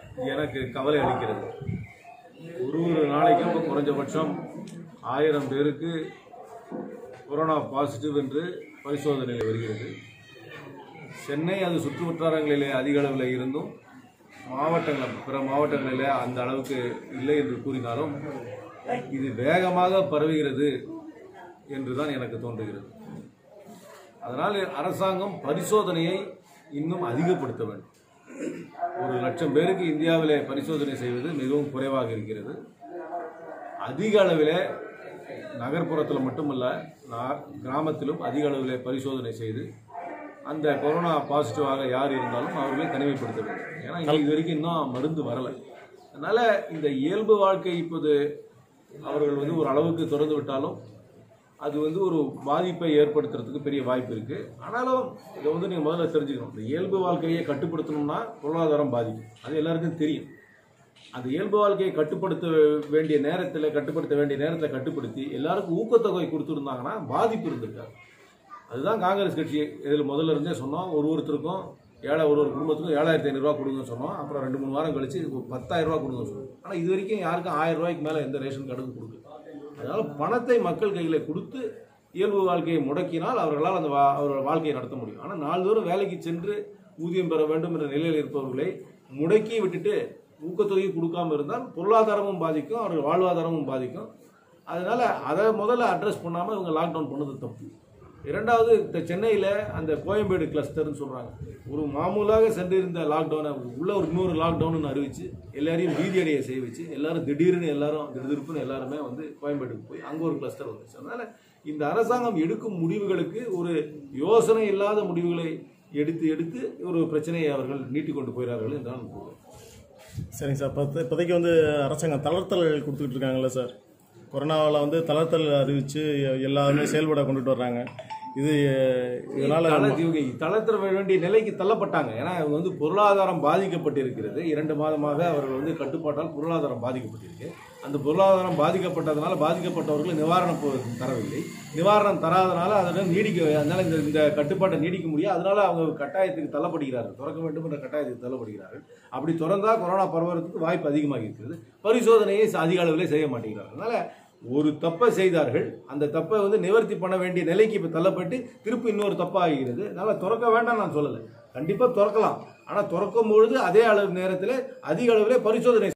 எனக்கு கவலை அளிக்கிறது ஒரு ஒரு நாளைக்கும் இப்போ குறைஞ்சபட்சம் ஆயிரம் பேருக்கு கொரோனா பாசிட்டிவ் என்று பரிசோதனையில் வருகிறது சென்னை அது சுற்று வட்டாரங்களிலே அதிக அளவில் இருந்தும் மாவட்டங்கள் பிற மாவட்டங்களிலே அந்த அளவுக்கு இல்லை என்று கூறினாலும் இது வேகமாக பரவுகிறது என்று தான் எனக்கு தோன்றுகிறது அதனால் அரசாங்கம் பரிசோதனையை இன்னும் அதிகப்படுத்த வேண்டும் ஒரு லட்சம் பேருக்கு இந்தியாவிலே பரிசோதனை செய்வது மிகவும் குறைவாக இருக்கிறது அதிக அளவிலே நகர்ப்புறத்தில் மட்டுமல்ல நா- கிராமத்திலும் அதிக அளவிலே பரிசோதனை செய்து அந்த கொரோனா பாசிட்டிவாக யார் இருந்தாலும் அவர்களை தனிமைப்படுத்த வேண்டும் ஏன்னா இங்க இது வரைக்கும் இன்னும் மருந்து வரலை அதனால் இந்த இயல்பு வாழ்க்கை இப்போது அவர்கள் வந்து ஒரு அளவுக்கு திறந்து விட்டாலும் அது வந்து ஒரு பாதிப்பை ஏற்படுத்துறதுக்கு பெரிய வாய்ப்பு இருக்கு ஆனாலும் இதை வந்து நீங்க முதல்ல தெரிஞ்சுக்கணும் இந்த இயல்பு வாழ்க்கையை கட்டுப்படுத்தணும்னா பொருளாதாரம் பாதிக்கும் அது எல்லாருக்கும் தெரியும் அந்த இயல்பு வாழ்க்கையை கட்டுப்படுத்த வேண்டிய நேரத்தில் கட்டுப்படுத்த வேண்டிய நேரத்தில் கட்டுப்படுத்தி எல்லாருக்கும் ஊக்கத்தொகை கொடுத்துருந்தாங்கன்னா பாதிப்பு இருந்திருக்காது அதுதான் காங்கிரஸ் கட்சி இதில் முதல்ல இருந்தே சொன்னோம் ஒரு ஒருத்தருக்கும் ஏழை ஒரு ஒரு குடும்பத்துக்கும் ஏழாயிரத்தி ஐநூறுரூவா கொடுங்கன்னு சொன்னோம் அப்புறம் ரெண்டு மூணு வாரம் கழிச்சு ஒரு பத்தாயிரம் ரூபா கொடுங்கன்னு சொன்னோம் ஆனால் இது வரைக்கும் யாருக்கும் ஆயிரம் ரூபாய்க்கு மேலே எந்த ரேஷன் கார்டுக்கும் கொடுக்கல அதனால பணத்தை மக்கள் கையில் கொடுத்து இயல்பு வாழ்க்கையை முடக்கினால் அவர்களால் அந்த வா- அவர்கள் வாழ்க்கையை நடத்த முடியும் ஆனால் நாள்தோறும் வேலைக்கு சென்று ஊதியம் பெற வேண்டும் என்ற நிலையில் இருப்பவர்களை முடக்கி விட்டுட்டு ஊக்கத்தொகை கொடுக்காம இருந்தால் பொருளாதாரமும் பாதிக்கும் அவர்கள் வாழ்வாதாரமும் பாதிக்கும் அதனால அதை முதல்ல அட்ரஸ் பண்ணாமல் இவங்க லாக்டவுன் பண்ணது தப்பு இரண்டாவது இந்த சென்னையில் அந்த கோயம்பேடு கிளஸ்டர்னு சொல்கிறாங்க ஒரு மாமூலாக சென்றிருந்த லாக்டவுனை உள்ள ஒரு இன்னொரு லாக்டவுன் அறிவிச்சு எல்லாரையும் பீதியடைய செய்ய வச்சு எல்லாரும் திடீர்னு எல்லாரும் திடுதிருப்புன்னு எல்லாருமே வந்து கோயம்பேடுக்கு போய் அங்கே ஒரு கிளஸ்டர் வந்துச்சு அதனால இந்த அரசாங்கம் எடுக்கும் முடிவுகளுக்கு ஒரு யோசனை இல்லாத முடிவுகளை எடுத்து எடுத்து ஒரு பிரச்சனையை அவர்கள் நீட்டிக் கொண்டு போகிறார்கள் என்று நான் கூறுவேன் சரிங்க சார் இப்போ இப்போதைக்கு வந்து அரசாங்கம் தளர்த்தல் கொடுத்துக்கிட்டு இருக்காங்கல்ல சார் கொரோனாவில் வந்து தளர்த்தல் அறிவித்து எல்லாருமே செயல்பட கொண்டுட்டு வர்றாங்க இது இதனால் தள- இவங்க தளர்த்த வேண்டிய நிலைக்கு தள்ளப்பட்டாங்க ஏன்னா இவங்க வந்து பொருளாதாரம் பாதிக்கப்பட்டிருக்கிறது இரண்டு மாதமாக அவர்கள் வந்து கட்டுப்பாட்டால் பொருளாதாரம் பாதிக்கப்பட்டிருக்கு அந்த பொருளாதாரம் பாதிக்கப்பட்டதுனால பாதிக்கப்பட்டவர்கள் நிவாரணம் போ- தரவில்லை நிவாரணம் தராதனால அதனால் நீடிக்க அதனால இந்த இந்த கட்டுப்பாட்டை நீடிக்க முடியாது அதனால அவங்க கட்டாயத்துக்கு தள்ளப்படுகிறார்கள் திறக்க வேண்டும் என்ற கட்டாயத்துக்கு தள்ளப்படுகிறார்கள் அப்படி திறந்தா கொரோனா பரவுறதுக்கு வாய்ப்பு அதிகமாக இருக்கிறது பரிசோதனையை அதிக அளவிலே செய்ய மாட்டேங்கிறார்கள் அதனால ஒரு தப்பை செய்தார்கள் அந்த தப்பை வந்து நிவர்த்தி பண்ண வேண்டிய நிலைக்கு இப்போ தள்ளப்பட்டு திருப்பி இன்னொரு தப்பா ஆகிறது அதனால திறக்க வேண்டாம் நான் சொல்லலை கண்டிப்பாக திறக்கலாம் ஆனால் திறக்கும் பொழுது அதே அளவு நேரத்தில் அதிக அளவிலே பரிசோதனை